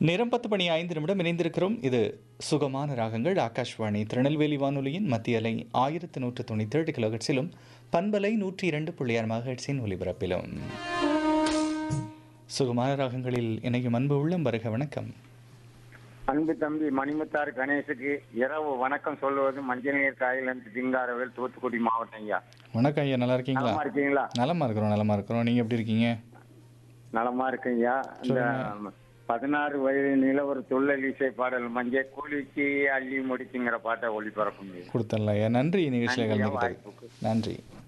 நேரம் பத்து மணி ஐந்து நிமிடம் இணைந்திருக்கிறோம் இது சுகமான ராகங்கள் ஆகாஷ்வாணி திருநெல்வேலி வானொலியின் மத்திய அலை ஆயிரத்து நூற்று தொண்ணூற்றி ஏழு கிலோஹெட்ஸிலும் பண்பலை நூற்றி இரண்டு புள்ளி ஆறு மகஹெட்ஸின் ஒலிபரப்பிலும் சுகமான ராகங்களில் இணையும் அன்பு உள்ளம் வருக வணக்கம் அன்பு தம்பி மணிமுத்தார் கணேசுக்கு இரவு வணக்கம் சொல்லுவது மஞ்சள் நீர் காயிலிருந்து திங்காரவேல் தூத்துக்குடி மாவட்டம் ஐயா வணக்கம் ஐயா நல்லா இருக்கீங்களா நலமா இருக்கீங்களா நலமா இருக்கிறோம் நலமா இருக்கிறோம் நீங்க எப்படி இருக்கீங்க நலமா இருக்கீங்க இந்த பதினாறு வயது நிலவர துள்ளல் இசை பாடல் மஞ்சள் கூலிக்கு அள்ளி முடிச்சுங்கிற பாட்டை ஒளிபரப்புங்க கொடுத்தல ஐயா நன்றி நிகழ்ச்சியில் நன்றி, கலந்துக்கிட்டது வாய்ப்புக்கு. நன்றி